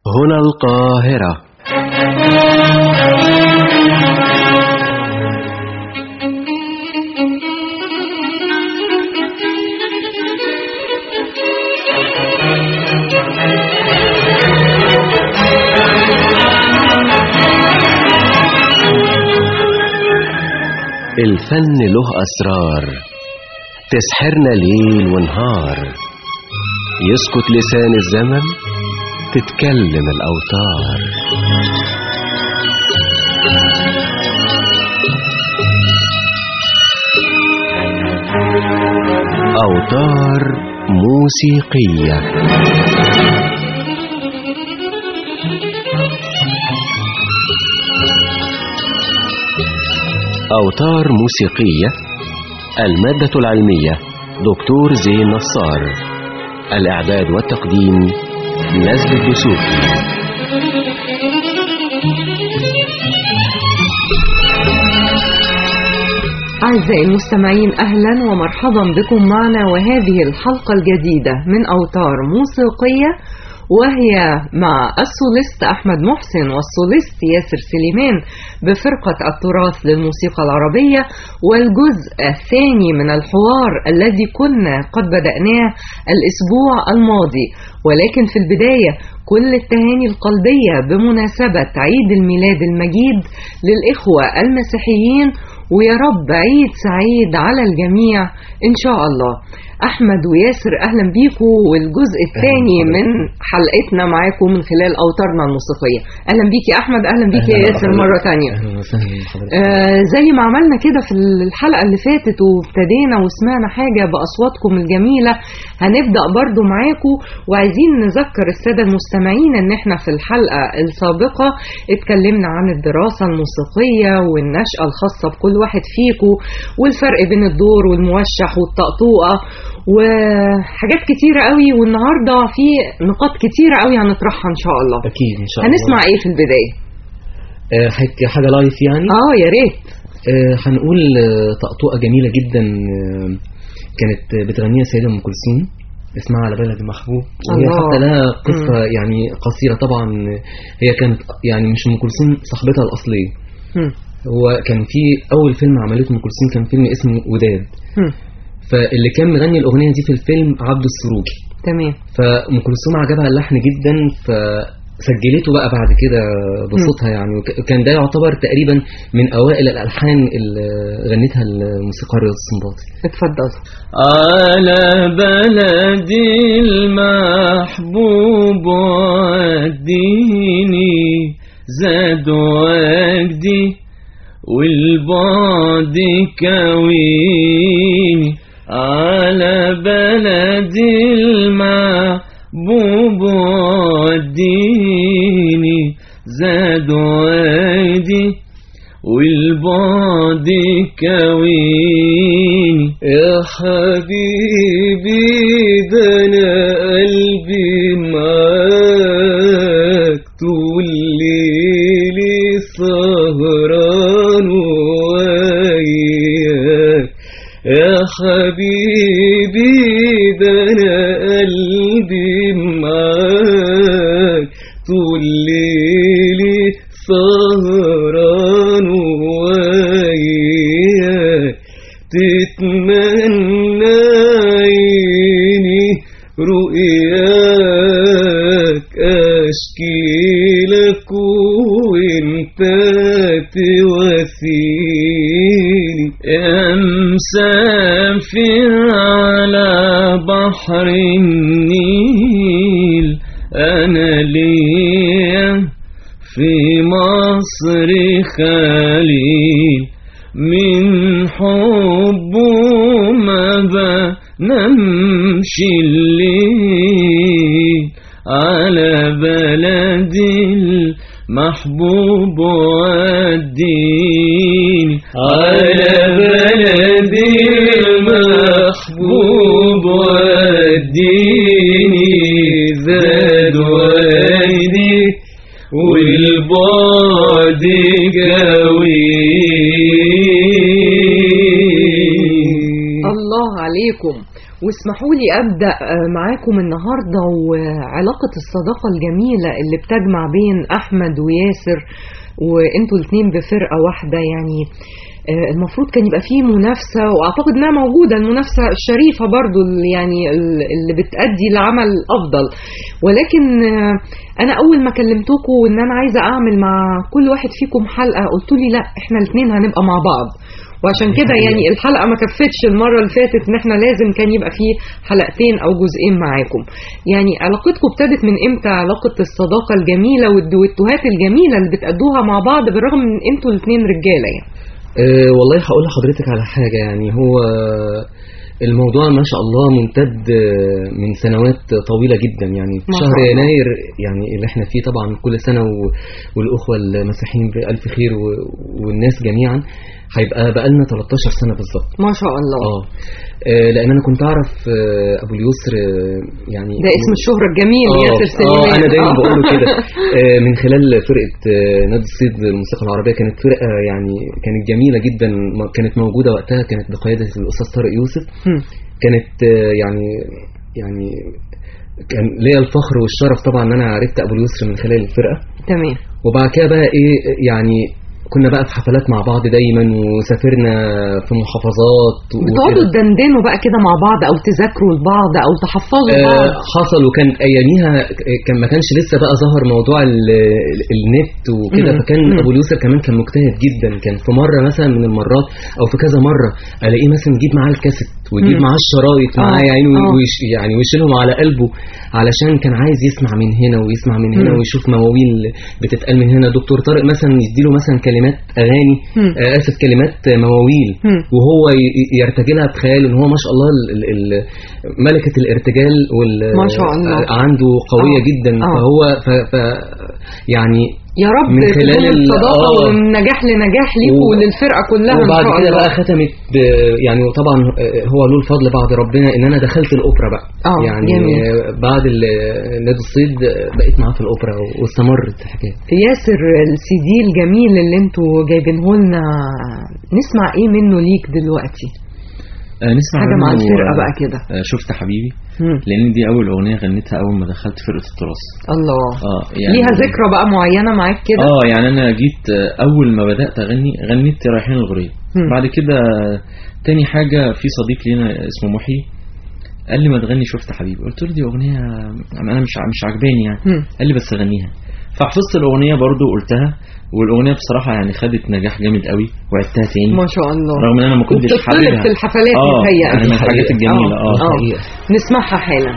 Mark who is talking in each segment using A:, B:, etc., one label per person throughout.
A: هنا القاهرة الفن له أسرار تسحرنا ليل ونهار يسكت لسان الزمن تتكلم الأوتار أوتار موسيقية أوتار موسيقية المادة العلمية دكتور زين نصار الإعداد والتقديم نزل الدسوقي
B: أعزائي المستمعين أهلا ومرحبا بكم معنا وهذه الحلقة الجديدة من أوتار موسيقية وهي مع السوليست أحمد محسن والسوليست ياسر سليمان بفرقة التراث للموسيقى العربية والجزء الثاني من الحوار الذي كنا قد بدأناه الأسبوع الماضي ولكن في البداية كل التهاني القلبية بمناسبة عيد الميلاد المجيد للإخوة المسيحيين ويا رب عيد سعيد على الجميع إن شاء الله أحمد وياسر أهلا بيكم والجزء الثاني من حلقتنا معاكم من خلال أوتارنا الموسيقية أهلا بيك يا أحمد أهلا بيك يا ياسر مرة تانية
C: اهلا وسهلا بحضرتك
B: آه زي ما عملنا كده في الحلقة اللي فاتت وابتدينا وسمعنا حاجة بأصواتكم الجميلة هنبدأ برضو معاكم وعايزين نذكر السادة المستمعين ان احنا في الحلقة السابقة اتكلمنا عن الدراسة الموسيقية والنشأة الخاصة بكل واحد فيكم والفرق بين الدور والموشح والطقطوقة وحاجات كتيرة قوي والنهاردة في نقاط كتيرة قوي هنطرحها ان شاء الله
C: اكيد ان شاء الله
B: هنسمع ايه في البداية
C: آه، حك- حاجه لايف يعني
B: اه يا ريت
C: آه، هنقول آه، طقطوقه جميله جدا آه، كانت بتغنيها السيده ام كلثوم اسمها على بلد محبوب وهي
B: الله.
C: حتى لها قصه يعني قصيره طبعا هي كانت يعني مش ام كلثوم صاحبتها الاصليه
B: هم.
C: هو كان في اول فيلم عملته ام كلثوم كان فيلم اسمه وداد
B: هم.
C: فاللي كان مغني الاغنيه دي في الفيلم عبد السروجي
B: تمام
C: فام كلثوم عجبها اللحن جدا فسجلته بقى بعد كده بصوتها يعني وك- وكان ده يعتبر تقريبا من اوائل الالحان اللي غنتها الموسيقار رياض السنباطي
B: اتفضل
D: على بلدي المحبوب وديني زاد وجدي والبعد كويني على بلدي المحبوب وديني زاد وجدي والبعد كويني يا حبيبي ده انا قلبي معاك طول ليلي سهران وياك يا حبيبي ده انا قلبي معاك طول ليلي سهران وياك تتمنى عيني رؤياك اشكي لك وانت تواسيني يا مسافر على بحر النيل انا ليا في مصر خليل من حبه ما بنمش الليل على بلدي المحبوب والدين على بلدي المحبوب والدين زاد والدي والبعد قوي
B: الله عليكم واسمحوا لي أبدأ آه، معاكم النهاردة وعلاقة الصداقة الجميلة اللي بتجمع بين أحمد وياسر وانتوا الاثنين بفرقة واحدة يعني آه، المفروض كان يبقى فيه منافسة وأعتقد إنها موجودة المنافسة الشريفة برضو اللي يعني ال- اللي بتأدي لعمل أفضل ولكن آه، أنا أول ما كلمتكم إن أنا عايزة أعمل مع كل واحد فيكم حلقة قلتوا لي لا إحنا الاثنين هنبقى مع بعض وعشان كده يعني الحلقه ما كفتش المره اللي فاتت ان احنا لازم كان يبقى فيه حلقتين او جزئين معاكم يعني علاقتكم ابتدت من امتى علاقه الصداقه الجميله والدويتوهات الجميله اللي بتأدوها مع بعض بالرغم من انتوا الاثنين رجاله يعني
C: أه والله هقول لحضرتك على حاجة يعني هو الموضوع ما شاء الله ممتد آه، من سنوات طويلة جدا يعني في
B: ما
C: شهر
B: شاء الله.
C: يناير يعني اللي احنا فيه طبعا كل سنة و- والأخوة المسيحيين بألف خير و- والناس جميعا هيبقى بقالنا 13 سنة بالظبط
B: ما شاء الله
C: اه آه، لان انا كنت اعرف آه، ابو اليسر آه، يعني
B: ده اسم الشهرة الجميل
C: اه
B: ياسر سليمان
C: اه انا دايما
B: آه.
C: بقول له كده آه، من خلال فرقه آه، نادي الصيد الموسيقى العربيه كانت فرقه يعني كانت جميله جدا م- كانت موجوده وقتها كانت بقياده الاستاذ طارق يوسف
B: هم.
C: كانت آه، يعني يعني كان ليا الفخر والشرف طبعا ان انا عرفت ابو اليسر من خلال الفرقه
B: تمام
C: وبعد كده بقى ايه يعني كنا بقى في حفلات مع بعض دايما وسافرنا في محافظات
B: بتقعدوا تدندنوا بقى كده مع بعض او تذاكروا لبعض او تحفظوا
C: آه،
B: بعض
C: حصل وكان اياميها كان ما كانش لسه بقى ظهر موضوع ال- ال- النت وكده
B: مم.
C: فكان
B: مم.
C: ابو اليسر كمان كان مجتهد جدا كان في مره مثلا من المرات او في كذا مره الاقيه مثلا يجيب معاه الكاسيت ويجيب
B: مم.
C: معاه الشرايط
B: آه،
C: معاه يعني
B: آه.
C: ويش يعني ويشيلهم على قلبه علشان كان عايز يسمع من هنا ويسمع من هنا
B: مم.
C: ويشوف مواويل بتتقال من هنا دكتور طارق مثلا يديله مثلا كلمات اغاني
B: مم.
C: آه، اسف كلمات مواويل
B: مم.
C: وهو ي- ي- يرتجلها بخيال ان هو ما شاء الله ال- ال- ال- ملكه الارتجال وال
B: ما شاء الله.
C: عنده قويه
B: آه.
C: جدا
B: آه.
C: فهو ف, ف يعني
B: يا رب
C: من خلال
B: تكون
C: ال-
B: الصداقه
C: آه.
B: ومن نجاح لنجاح ليكوا
C: و-
B: وللفرقه كلها ان
C: وبعد
B: شاء
C: كده
B: الله
C: بقى ختمت ب يعني طبعا آه، هو له الفضل بعد ربنا ان انا دخلت الاوبرا بقى
B: آه،
C: يعني
B: جميل.
C: آه، بعد ال- نادي الصيد آه، بقيت معاه في الاوبرا واستمرت الحكايه
B: ياسر السي دي الجميل اللي انتوا جايبينه لنا نسمع ايه منه ليك دلوقتي
E: آه نسمع
B: حاجه مع
E: منه،
B: الفرقه
E: آه،
B: بقى كده
E: آه شفت حبيبي
B: مم.
E: لان دي اول اغنيه غنيتها اول ما دخلت فرقه التراث
B: الله
E: اه يعني
B: ليها ذكرى بقى معينه معاك كده
E: اه يعني انا جيت آه، اول ما بدات اغني غنيت رايحين الغريب
B: مم.
E: بعد كده آه، تاني حاجه في صديق لينا اسمه محي قال لي ما تغني شفت حبيبي قلت له دي اغنيه يعني انا مش ع- مش عجباني يعني
B: مم.
E: قال لي بس غنيها فحفظت الاغنيه برضو قلتها والاغنيه بصراحه يعني خدت نجاح جامد قوي وعدتها تاني
B: ما شاء الله
E: رغم ان انا ما كنتش
B: وبتطلب
E: حاببها
B: في الحفلات
E: اه
B: متهيألي.
E: يعني من الحاجات الجميله
B: آه،
E: اه
B: آه.
C: حقيقة.
B: نسمعها حالا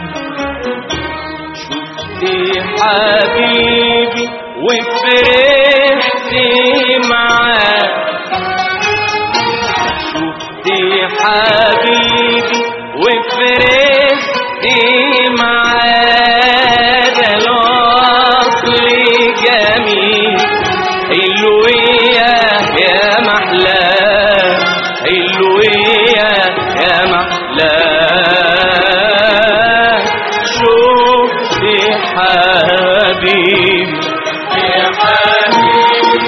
D: شفتي حبيبي وفرحت معاه شفتي حبيبي وفرحت معاه ده الوصل جميل حلوية يا محلاه حلوية يا محلاه شفتي حبيبي يا حبيبي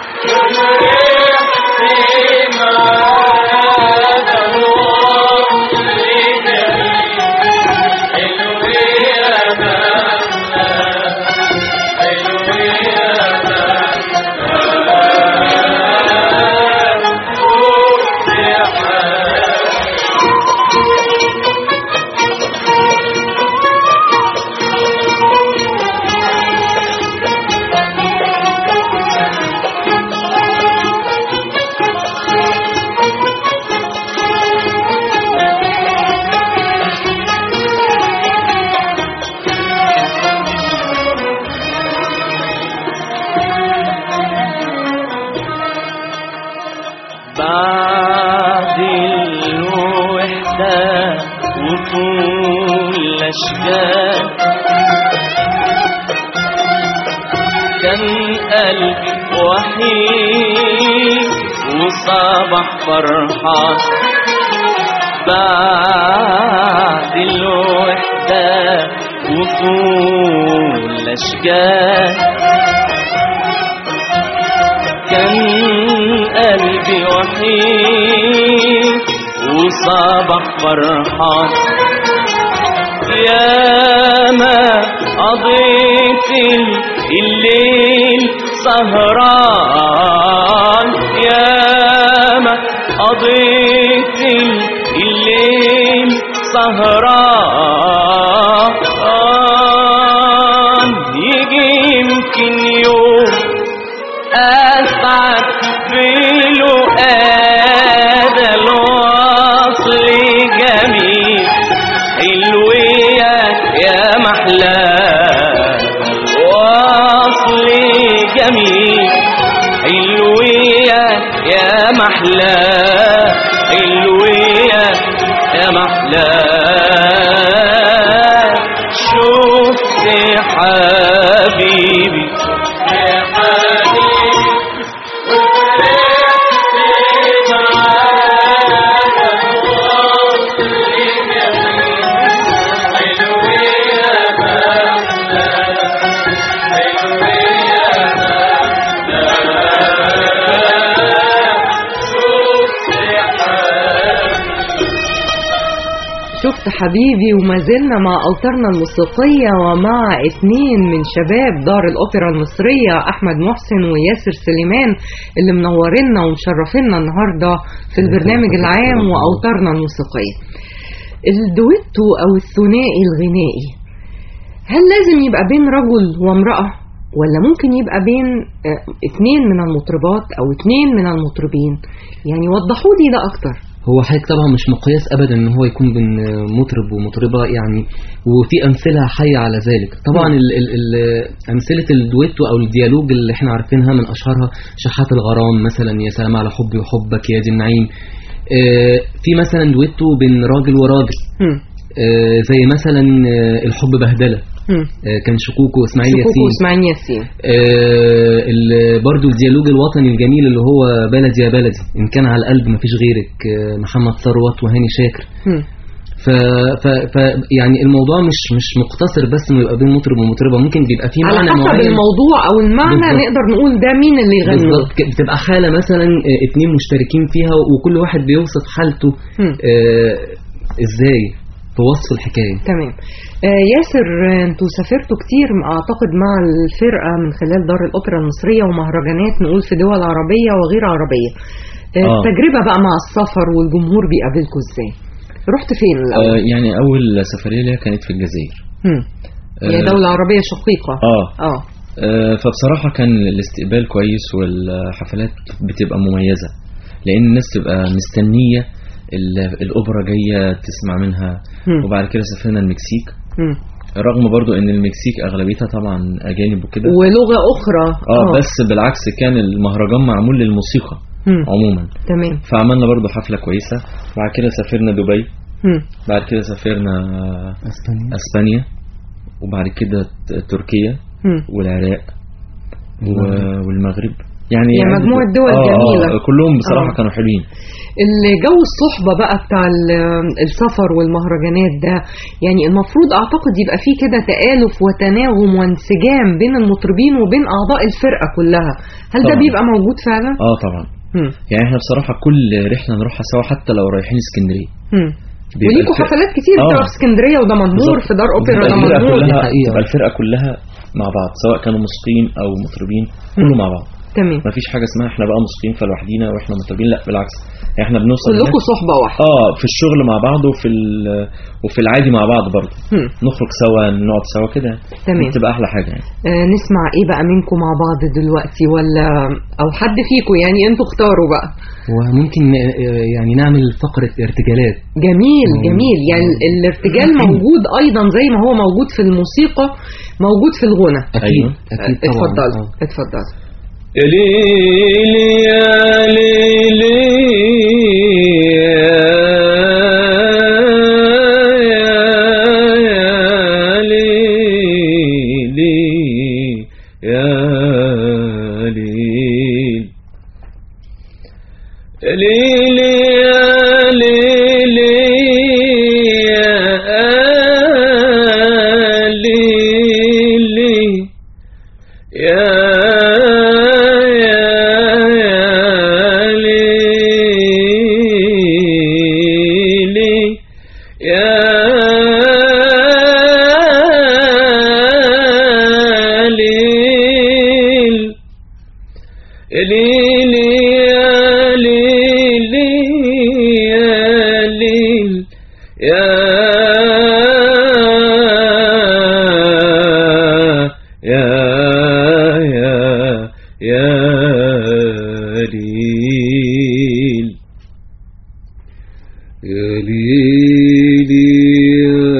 D: بعد الوحدة وطول الأشجار كان قلبي وحيد وصبح فرحان بعد الوحدة وطول الأشجار كان قلبي وحيد وصبح فرحان يا ما قضيت الليل سهران يا ما قضيت الليل سهران يجي يمكن يوم أسعد في لقاد الوصل جميل حلوية يا محلى وصل جميل حلوية يا محلى حلوية يا محلى شفت حبيبي يا حبيبي
B: شفت حبيبي وما زلنا مع أوتارنا الموسيقية ومع اتنين من شباب دار الأوبرا المصرية أحمد محسن وياسر سليمان اللي منورنا ومشرفينا النهاردة في البرنامج العام وأوتارنا الموسيقية الدويتو أو الثنائي الغنائي هل لازم يبقى بين رجل وامرأة ولا ممكن يبقى بين آه، اتنين من المطربات أو اتنين من المطربين يعني وضحوا لي ده أكتر
C: هو حضرتك طبعا مش مقياس ابدا ان هو يكون بين مطرب ومطربه يعني وفي امثله حيه على ذلك طبعا ال ال ال امثله الدويتو او الديالوج اللي احنا عارفينها من اشهرها شحات الغرام مثلا يا سلام على حبي وحبك يا دي النعيم آه، في مثلا دويتو بين راجل وراجل
B: هم.
C: آه، زي مثلا آه، الحب بهدله
B: هم.
C: آه، كان شكوكو اسماعيل
B: شكوكو
C: ياسين
B: واسماعيل ياسين
C: آه، ال- برضو الديالوج الوطني الجميل اللي هو بلدي يا بلدي إن كان على القلب مفيش غيرك آه، محمد ثروت وهاني شاكر
B: هم.
C: ف, ف, ف يعني الموضوع مش مش مقتصر بس انه يبقى بين مطرب ومطربه ممكن بيبقى فيه
B: على
C: معنى
B: حسب
C: معين
B: الموضوع او المعنى
C: بالظبط.
B: نقدر نقول ده مين اللي يغني
C: بالظبط ك- بتبقى حاله مثلا آه، اتنين مشتركين فيها وكل واحد بيوصف حالته
B: هم.
C: آه، ازاي في وصف الحكايه
B: تمام آه ياسر آه، انتوا سافرتوا كتير اعتقد مع الفرقه من خلال دار الاوبرا المصريه ومهرجانات نقول في دول عربيه وغير عربيه آه
E: آه.
B: التجربه بقى مع السفر والجمهور بيقابلكوا ازاي رحت فين الاول
E: آه يعني اول سفريه ليا كانت في الجزائر
B: هم. هي
E: آه،
B: دوله عربيه شقيقه
E: اه
B: اه
E: آه، فبصراحة كان الاستقبال كويس والحفلات بتبقى مميزة لأن الناس تبقى مستنية ال- الأوبرا جاية تسمع منها
B: هم.
E: وبعد كده سافرنا المكسيك
B: هم.
E: رغم برضو ان المكسيك اغلبيتها طبعا اجانب وكده
B: ولغه اخرى
E: اه بس بالعكس كان المهرجان معمول للموسيقى
B: هم.
E: عموما
B: تمام
E: فعملنا برضو حفلة كويسة بعد كده سافرنا دبي
B: هم.
E: بعد كده سافرنا
C: اسبانيا
E: اسبانيا وبعد كده ت- تركيا
B: هم.
E: والعراق و- والمغرب يعني
B: يعني
E: عدة-
B: مجموعة دول
E: آه
B: جميلة.
E: آه كلهم بصراحة
B: آه.
E: كانوا حلوين
B: الجو الصحبة بقى بتاع ال- السفر والمهرجانات ده يعني المفروض أعتقد يبقى فيه كده تآلف وتناغم وانسجام بين المطربين وبين أعضاء الفرقة كلها هل ده
E: طبعاً.
B: بيبقى موجود فعلا؟
E: اه طبعا
B: هم.
E: يعني احنا بصراحة كل رحلة نروحها سوا حتى لو رايحين اسكندرية
B: هم.
E: بيبقى
B: وليكوا
E: الفرق-
B: حفلات كتير
E: آه.
B: بتبقى في اسكندرية وده مدمور
E: بالظبط.
B: في دار أوبرا
E: بتبقى
B: ده
E: الفرقة
B: مدمور
E: كلها
C: حقيقة.
E: بتبقى الفرقة كلها مع بعض سواء كانوا موسيقيين او مطربين كله مع بعض
B: تمام
E: ما فيش حاجة اسمها احنا بقى موسيقيين فلوحدينا واحنا مطربين لا بالعكس احنا بنوصل
B: كلكوا
E: هناك-
B: صحبة واحدة
E: اه في الشغل مع بعض وفي ال- وفي العادي مع بعض برضه
B: هم.
E: نخرج سوا نقعد سوا كده
B: تمام.
E: دي بتبقى احلى حاجة يعني
B: آه نسمع ايه بقى منكم مع بعض دلوقتي ولا او حد فيكم يعني انتوا اختاروا بقى
C: وممكن آه، يعني نعمل فقره ارتجالات
B: جميل
C: مم.
B: جميل يعني ال- الارتجال موجود ايضا زي ما هو موجود في الموسيقى موجود في الغنى
C: اكيد
E: أيوة.
C: اكيد طبعا
B: اتفضل
C: آه.
B: اتفضل
D: يا ليلي يا ليلي يا ليلي يا ليل يا ليلي يا ليلي يا ليلي يا يا يا يا ليلي يا ليلي يا ليل يا يا يا يا ليل يا ليلي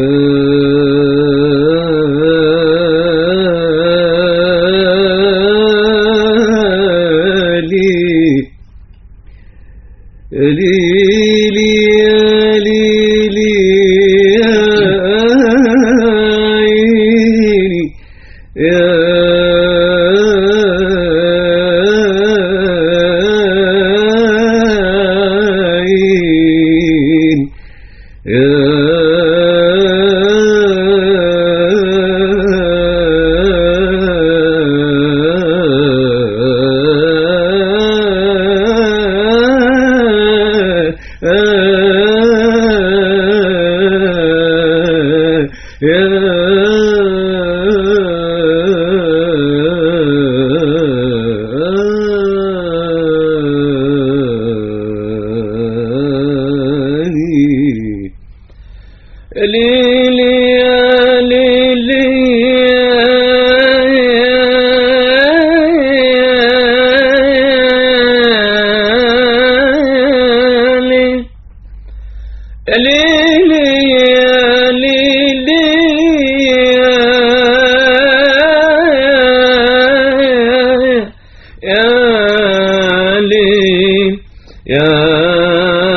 D: يا ليل يا ليلي يا ليلي يا عيني يا عين ليلي يا ليلي يا ليلي يا ليلي يا ليل يا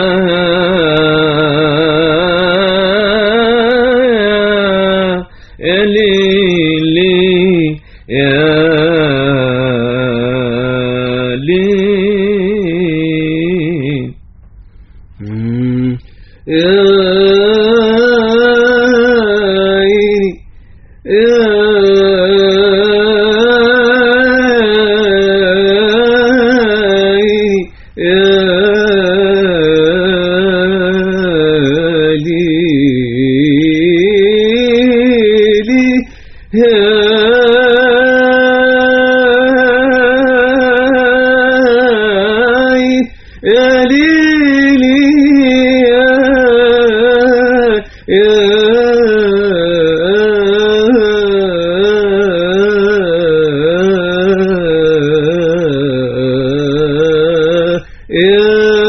D: يا ليلي يا ليل
C: مم.
D: يا عيني يا عيني يا ليلي يا عيني يا ليلي يا يا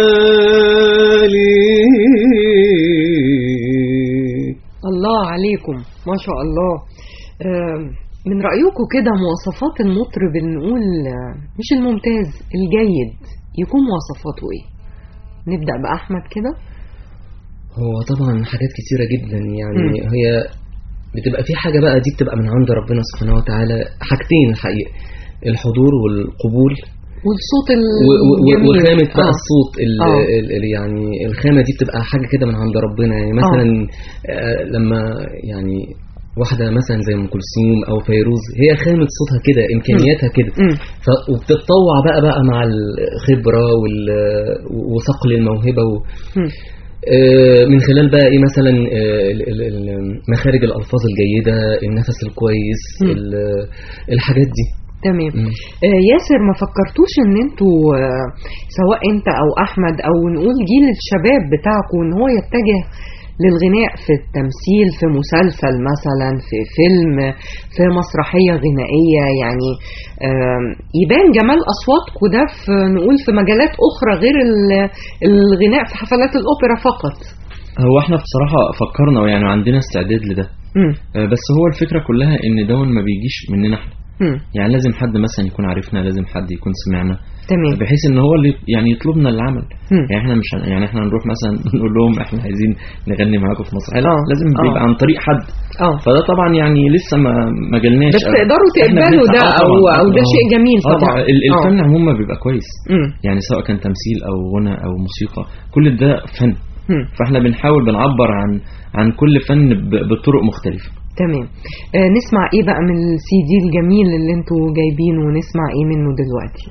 D: ليلي
B: الله عليكم ما شاء الله آم، من رأيكم كده مواصفات المطرب اللي نقول آه، مش الممتاز الجيد يكون مواصفاته ايه نبدأ بأحمد كده
C: هو طبعا حاجات كتيرة جدا يعني
B: مم.
C: هي بتبقى في حاجة بقى دي بتبقى من عند ربنا سبحانه وتعالى حاجتين الحقيقة الحضور والقبول
B: والصوت
C: و- و- و-
B: الجميل
C: وخامة بقى
B: آه.
C: الصوت ال-
B: آه.
C: ال- ال- يعني الخامة دي بتبقى حاجة كده من عند ربنا يعني مثلا آه، لما يعني واحدة مثلا زي أم كلثوم أو فيروز هي خامة صوتها كده إمكانياتها كده
B: مم.
C: ف... وبتتطوع بقى بقى مع الخبرة وال... وصقل الموهبة و...
B: مم.
C: آه، من خلال بقى ايه مثلا آه، ال- ال- ال- مخارج الالفاظ الجيده النفس الكويس
B: مم.
C: ال- الحاجات دي
B: تمام
C: مم.
B: آه، ياسر ما فكرتوش ان انتوا آه، سواء انت او احمد او نقول جيل الشباب بتاعكم ان هو يتجه للغناء في التمثيل في مسلسل مثلا في فيلم في مسرحية غنائية يعني آم، يبان جمال أصواتكم ده في نقول في مجالات أخرى غير ال- الغناء في حفلات الأوبرا فقط
E: هو احنا بصراحة فكرنا ويعني عندنا استعداد لده
B: مم.
E: آه، بس هو الفكرة كلها ان دون ما بيجيش مننا احنا
B: مم.
E: يعني لازم حد مثلا يكون عارفنا لازم حد يكون سمعنا
B: تمام
E: بحيث ان هو اللي يعني يطلبنا العمل
B: مم.
E: يعني احنا مش هن- يعني احنا نروح مثلا نقول لهم احنا عايزين نغني معاكم في مسرحيه لا
B: آه.
E: لازم
B: آه.
E: بيبقى عن طريق حد
B: اه
E: فده طبعا يعني لسه ما ما جالناش
B: بس
E: أوي.
B: تقدروا
E: إحنا
B: تقبلوا
E: بنسعى-
B: ده
E: آه
B: او
E: طبعاً.
B: او ده
E: آه.
B: شيء جميل
E: آه
B: طبعا
E: ال- الفن عموما بيبقى كويس
B: مم.
E: يعني سواء كان تمثيل او غنى او موسيقى كل ده فن
B: مم.
E: فاحنا بنحاول بنعبر عن عن كل فن ب- بطرق مختلفه
B: تمام آه نسمع ايه بقى من السي دي الجميل اللي انتوا جايبينه ونسمع ايه منه دلوقتي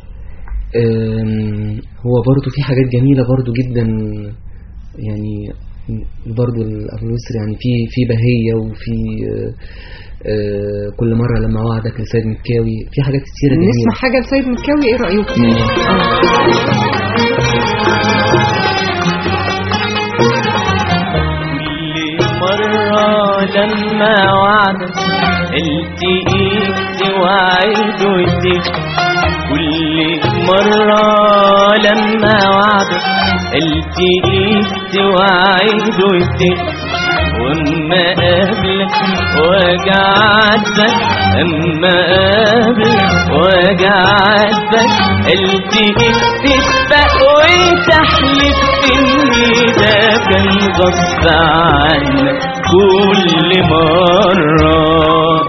C: آم، هو برضو في حاجات جميله برضو جدا يعني برضو الابو يسر يعني في في بهيه وفي آه، آه، كل مرة لما وعدك لسيد مكاوي في حاجات كتيرة جميلة
B: نسمع حاجة لسيد مكاوي ايه رأيكم؟
F: كل مرة لما وعدك التقيت وعيد وزيت كل مرة لما وعدك التقيت وعيد وزيت واما قابلك وجعتك اما قابلك وجعتك التقيت تسبق وتحلف اني ده كان غصب عنك كل مرة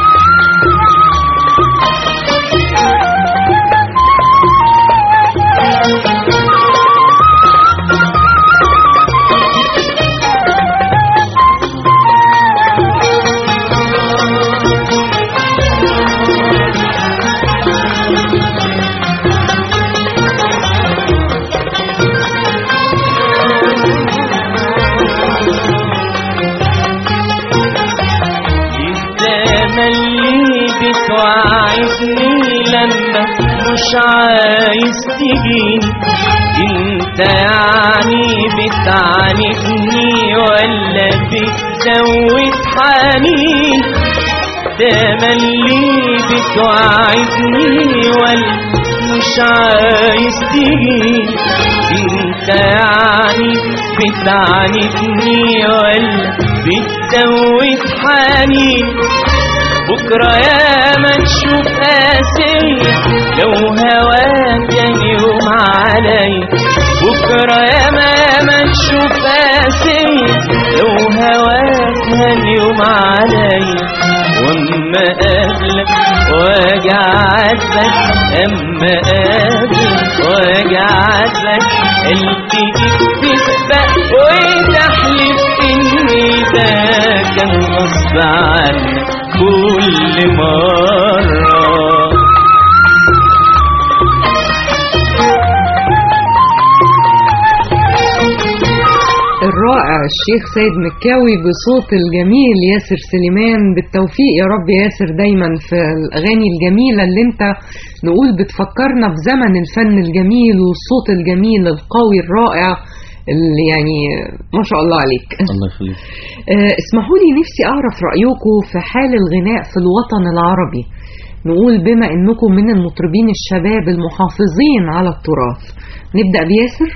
F: اللي بتوعدني لما مش عايز تجيني انت يعني بتعاندني ولا بتزود حنين ده اللي بتوعدني ولا مش عايز تجيني انت يعني بتعاندني ولا بتزود حنين بكرة يا ما تشوف قاسية لو هواك كان يوم علي بكرة يا ما ما تشوف قاسية لو هواك كان يوم علي واما قابلك وجعتك اما قابلك وجعتك التقيت تسبق وتحلف اني ده كان غصب عنك كل مرة
B: الرائع الشيخ سيد مكاوي بصوت الجميل ياسر سليمان بالتوفيق يا رب ياسر دايما في الأغاني الجميلة اللي انت نقول بتفكرنا بزمن الفن الجميل والصوت الجميل القوي الرائع اللي يعني ما شاء الله عليك
E: الله يخليك
B: آه، اسمحوا لي نفسي أعرف رأيكم في حال الغناء في الوطن العربي نقول بما أنكم من المطربين الشباب المحافظين على التراث نبدأ بياسر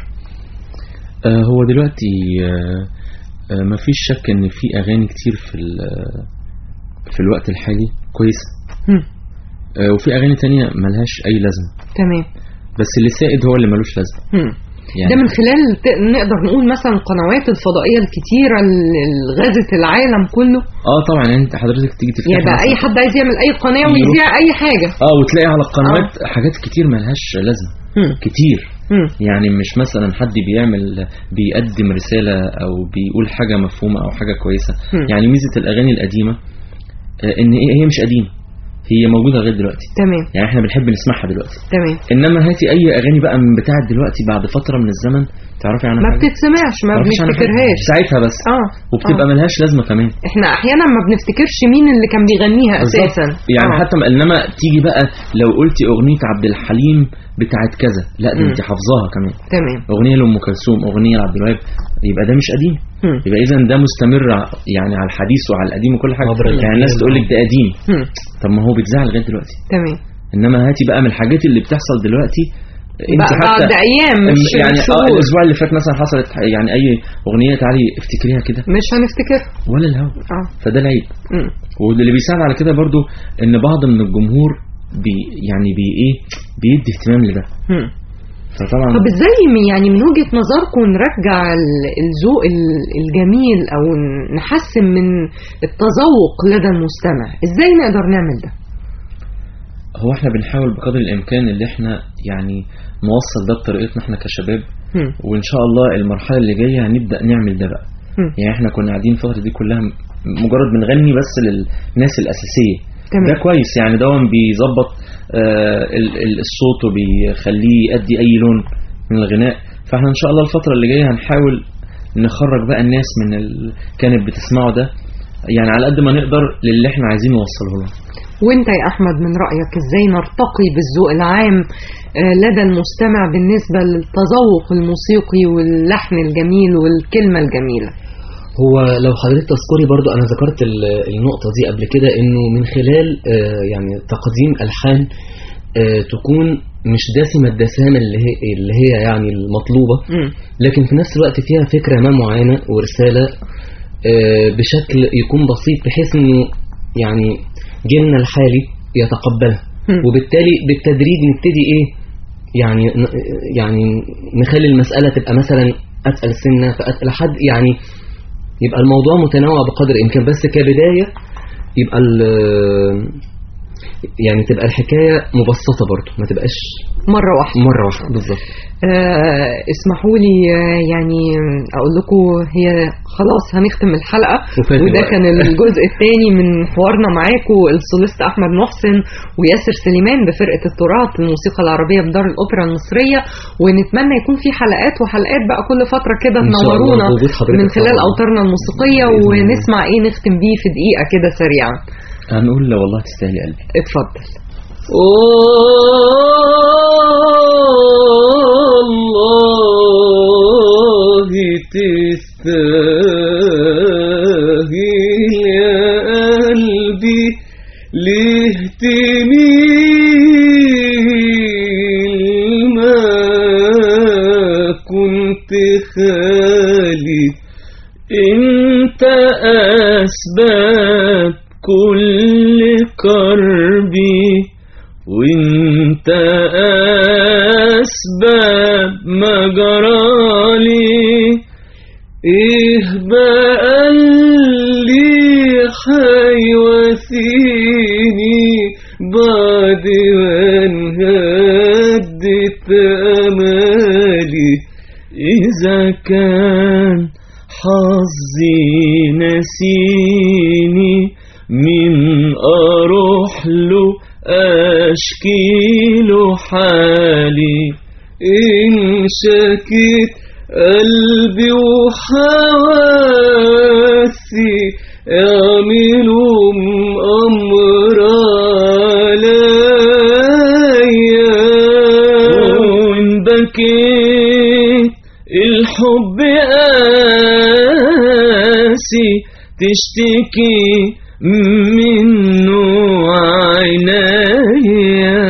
E: آه، هو دلوقتي آه، آه، مفيش شك ان في اغاني كتير في ال- في الوقت الحالي كويسه
B: هم،
E: آه، وفي اغاني تانية ملهاش اي لازمه
B: تمام
E: بس اللي سائد هو اللي ملوش لازمه
B: هم.
E: يعني
B: ده من خلال ت- نقدر نقول مثلا القنوات الفضائية الكتيرة اللي غزت العالم كله
E: اه طبعا انت حضرتك تيجي تفتح
B: يعني بقى
E: مثلاً-
B: أي حد عايز يعمل أي قناة
E: يروح-
B: ويذيع أي حاجة
E: اه وتلاقي على القنوات حاجات كتير ملهاش لازمه
B: هم،
E: كتير
B: هم،
E: يعني مش مثلا حد بيعمل بيقدم رسالة أو بيقول حاجة مفهومة أو حاجة كويسة
B: هم.
E: يعني ميزة الأغاني القديمة آه، إن هي هي مش قديمة هي موجودة لغاية دلوقتي
B: تمام
E: يعني احنا بنحب نسمعها دلوقتي
B: تمام
E: انما هاتي اي اغاني بقى من بتاعه دلوقتي بعد فتره من الزمن تعرفي عنها
B: ما
E: حاجة؟
B: بتتسمعش ما
E: تعرفيش عنها حاجة؟
B: بنفتكرهاش
E: ساعتها بس
B: اه
E: وبتبقى
B: آه.
E: ملهاش لازمه كمان
B: احنا احيانا ما بنفتكرش مين اللي كان بيغنيها
E: بالظبط.
B: اساسا
E: يعني
B: آه.
E: حتى ما- انما تيجي بقى لو قلتي اغنيه عبد الحليم بتاعت كذا لا دي
B: مم.
E: انت حافظاها كمان
B: تمام
E: اغنيه لام كلثوم اغنيه لعبد الوهاب يبقى ده مش قديم
B: هم،
E: يبقى اذا ده مستمر ع- يعني على الحديث وعلى القديم وكل حاجه
C: عبر
E: يعني الناس
C: الأجيال.
E: تقول لك ده قديم
B: هم،
E: طب ما هو بيتذاع لغايه دلوقتي
B: تمام
E: انما هاتي بقى من الحاجات اللي بتحصل دلوقتي انت
B: بقى
E: حتى
B: بعد ايام مش
E: يعني
B: مش
E: اه
B: شهور
E: الاسبوع اللي فات مثلا حصلت يعني اي اغنيه تعالي افتكريها كده
B: مش هنفتكر
E: ولا الهوا
B: اه
E: فده العيب
B: مم.
E: واللي بيساعد على كده برضو ان بعض من الجمهور بي يعني بي ايه بيدي اهتمام لده
B: مم.
E: فطبعا
B: طب ازاي من- يعني من وجهة نظركم نرجع ال- الذوق ال- الجميل او نحسن من التذوق لدى المستمع ازاي نقدر نعمل ده
E: هو احنا بنحاول بقدر الامكان اللي احنا يعني نوصل ده بطريقتنا احنا كشباب
B: مم.
E: وان شاء الله المرحله اللي جايه هنبدا نعمل ده بقى
B: مم.
E: يعني احنا كنا قاعدين الفتره دي كلها م- مجرد بنغني بس للناس الاساسيه
B: تمام.
E: ده كويس يعني ده بيظبط آه ال- ال- الصوت وبيخليه يؤدي اي لون من الغناء فاحنا ان شاء الله الفتره اللي جايه هنحاول نخرج بقى الناس من ال... كانت بتسمعه ده يعني على قد ما نقدر للي احنا عايزين نوصله لهم
B: وانت يا احمد من رأيك ازاي نرتقي بالذوق العام آه، لدى المستمع بالنسبة للتذوق الموسيقي واللحن الجميل والكلمة الجميلة
C: هو لو حضرتك تذكري برضو انا ذكرت ال- النقطة دي قبل كده انه من خلال آه، يعني تقديم الحان آه، تكون مش دسمة الدسامة اللي هي اللي هي يعني المطلوبة
B: مم.
C: لكن في نفس الوقت فيها فكرة ما معينة ورسالة آه، بشكل يكون بسيط بحيث انه يعني جيلنا الحالي يتقبلها
B: مم.
C: وبالتالي بالتدريج نبتدي ايه يعني ن- يعني نخلي المسألة تبقى مثلا أتقل سنة فأتقل حد يعني يبقى الموضوع متنوع بقدر الإمكان بس كبداية يبقى ال- يعني تبقى الحكاية مبسطة برضو ما تبقاش
B: مرة واحدة
C: مرة واحدة بالظبط
B: آه، اسمحوا لي آه، يعني اقول لكم هي خلاص هنختم الحلقه
C: وفات
B: وده
C: الوقت.
B: كان الجزء الثاني من حوارنا معاكم السوليست احمد محسن وياسر سليمان بفرقه التراث الموسيقى العربيه بدار الاوبرا المصريه ونتمنى يكون في حلقات وحلقات بقى كل فتره كده
C: إن شاء الله
B: تنورونا
C: بوجود حضرتك
B: من خلال
C: طبعاً.
B: اوتارنا الموسيقيه
C: بإذن الله.
B: ونسمع ايه نختم بيه في دقيقه كده سريعا
E: هنقول لا والله تستاهلي قلبي
B: اتفضل
D: والله تستاهل يا قلبي ليه تميل ما كنت خالي انت اسباب كل كربي وانت اسباب ما جرالي ايه بقى اللي حيواسيني بعد ما انهدت امالي اذا كان حظي نسيني من اروح له اشكي له حالي ان شكيت قلبي وحواسي اعملوا امر عليا وان بكيت الحب قاسي تشتكي منه عينيا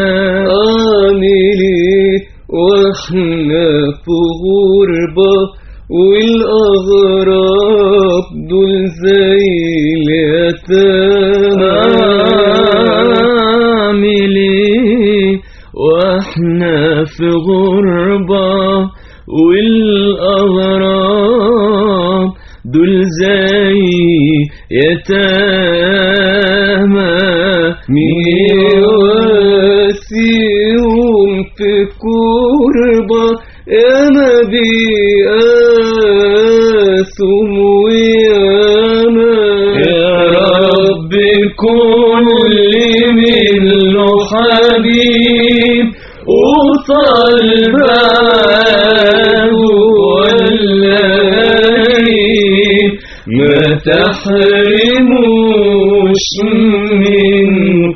D: اعمل ايه واحنا في غربة والاغراب دول زي اليتامى اعمل ايه واحنا في غربة والاغراب دول زي يتامى مين يواسيهم في كربة يا مبيئاسهم وياما يا رب كل منه حبيب وطال بعده ولا قريب ما تحرموش منه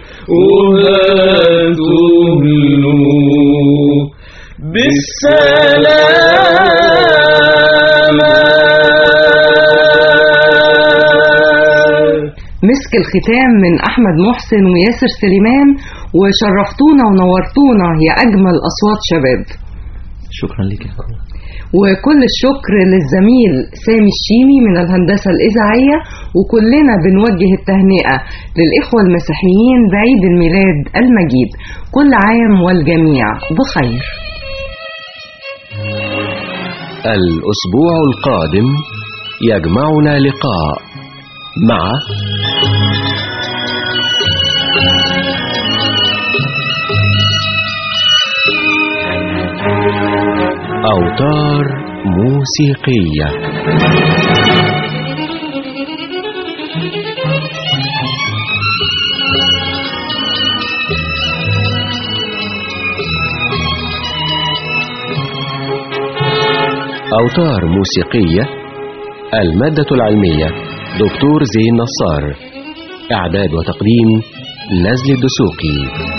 D: وهاتوا له بالسلامة
B: مسك الختام من أحمد محسن وياسر سليمان وشرفتونا ونورتونا يا أجمل أصوات شباب
E: شكرا لك
B: وكل الشكر للزميل سامي الشيمي من الهندسة الإذاعية وكلنا بنوجه التهنئة للإخوة المسيحيين بعيد الميلاد المجيد كل عام والجميع بخير
A: الأسبوع القادم يجمعنا لقاء مع أوتار موسيقية أوتار موسيقية المادة العلمية دكتور زين نصار إعداد وتقديم نزل الدسوقي